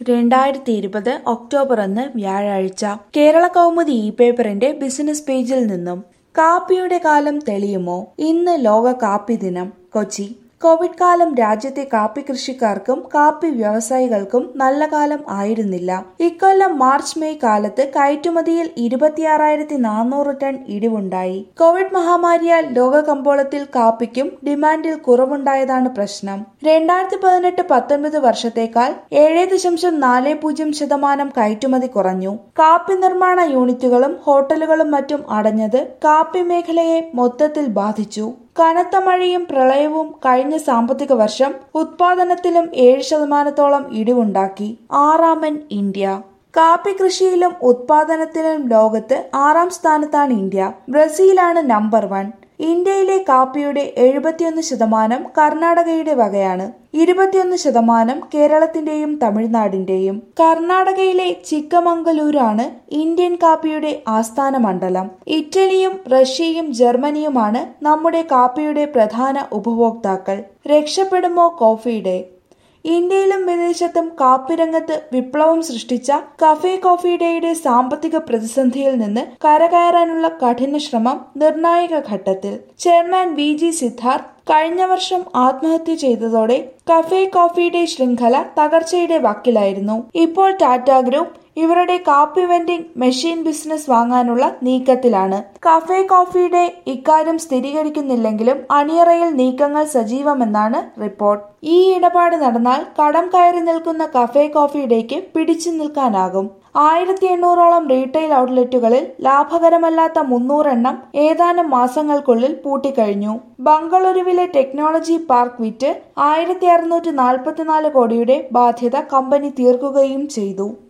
രണ്ടായിരത്തി ഇരുപത് ഒക്ടോബർ ഒന്ന് വ്യാഴാഴ്ച കേരള കൗമുദി ഇ പേപ്പറിന്റെ ബിസിനസ് പേജിൽ നിന്നും കാപ്പിയുടെ കാലം തെളിയുമോ ഇന്ന് ലോക കാപ്പി ദിനം കൊച്ചി കോവിഡ് കാലം രാജ്യത്തെ കാപ്പി കൃഷിക്കാർക്കും കാപ്പി വ്യവസായികൾക്കും നല്ല കാലം ആയിരുന്നില്ല ഇക്കൊല്ലം മാർച്ച് മെയ് കാലത്ത് കയറ്റുമതിയിൽ ഇരുപത്തിയാറായിരത്തി നാനൂറ് ടൺ ഇടിവുണ്ടായി കോവിഡ് മഹാമാരിയാൽ ലോക കമ്പോളത്തിൽ കാപ്പിക്കും ഡിമാൻഡിൽ കുറവുണ്ടായതാണ് പ്രശ്നം രണ്ടായിരത്തി പതിനെട്ട് പത്തൊൻപത് വർഷത്തേക്കാൾ ഏഴ് ദശാംശം നാല് പൂജ്യം ശതമാനം കയറ്റുമതി കുറഞ്ഞു കാപ്പി നിർമ്മാണ യൂണിറ്റുകളും ഹോട്ടലുകളും മറ്റും അടഞ്ഞത് കാപ്പി മേഖലയെ മൊത്തത്തിൽ ബാധിച്ചു കനത്ത മഴയും പ്രളയവും കഴിഞ്ഞ സാമ്പത്തിക വർഷം ഉത്പാദനത്തിലും ഏഴ് ശതമാനത്തോളം ഇടിവുണ്ടാക്കി ആറാമൻ ഇന്ത്യ കാപ്പി കൃഷിയിലും ഉത്പാദനത്തിലും ലോകത്ത് ആറാം സ്ഥാനത്താണ് ഇന്ത്യ ബ്രസീലാണ് നമ്പർ വൺ ഇന്ത്യയിലെ കാപ്പിയുടെ എഴുപത്തിയൊന്ന് ശതമാനം കർണാടകയുടെ വകയാണ് ഇരുപത്തിയൊന്ന് ശതമാനം കേരളത്തിന്റെയും തമിഴ്നാടിന്റെയും കർണാടകയിലെ ചിക്കമംഗലൂരാണ് ഇന്ത്യൻ കാപ്പിയുടെ ആസ്ഥാന മണ്ഡലം ഇറ്റലിയും റഷ്യയും ജർമ്മനിയുമാണ് നമ്മുടെ കാപ്പിയുടെ പ്രധാന ഉപഭോക്താക്കൾ രക്ഷപ്പെടുമോ കോഫി ഡേ ഇന്ത്യയിലും വിദേശത്തും കാപ്പി രംഗത്ത് വിപ്ലവം സൃഷ്ടിച്ച കഫേ കോഫി ഡേയുടെ സാമ്പത്തിക പ്രതിസന്ധിയിൽ നിന്ന് കരകയറാനുള്ള കഠിന ശ്രമം നിർണായക ഘട്ടത്തിൽ ചെയർമാൻ വി ജി സിദ്ധാർത്ഥ് കഴിഞ്ഞ വർഷം ആത്മഹത്യ ചെയ്തതോടെ കഫേ കോഫി ഡേ ശൃംഖല തകർച്ചയുടെ വക്കിലായിരുന്നു ഇപ്പോൾ ടാറ്റ ഗ്രൂപ്പ് ഇവരുടെ കാപ്പി വെൻഡിംഗ് മെഷീൻ ബിസിനസ് വാങ്ങാനുള്ള നീക്കത്തിലാണ് കഫേ കോഫിയുടെ ഇക്കാര്യം സ്ഥിരീകരിക്കുന്നില്ലെങ്കിലും അണിയറയിൽ നീക്കങ്ങൾ സജീവമെന്നാണ് റിപ്പോർട്ട് ഈ ഇടപാട് നടന്നാൽ കടം കയറി നിൽക്കുന്ന കഫേ കോഫിയുടേക്ക് പിടിച്ചു നിൽക്കാനാകും ആയിരത്തി എണ്ണൂറോളം റീറ്റെയിൽ ഔട്ട്ലെറ്റുകളിൽ ലാഭകരമല്ലാത്ത മുന്നൂറെണ്ണം ഏതാനും മാസങ്ങൾക്കുള്ളിൽ പൂട്ടിക്കഴിഞ്ഞു ബംഗളൂരുവിലെ ടെക്നോളജി പാർക്ക് വിറ്റ് ആയിരത്തി അറുന്നൂറ്റി നാൽപ്പത്തിനാല് കോടിയുടെ ബാധ്യത കമ്പനി തീർക്കുകയും ചെയ്തു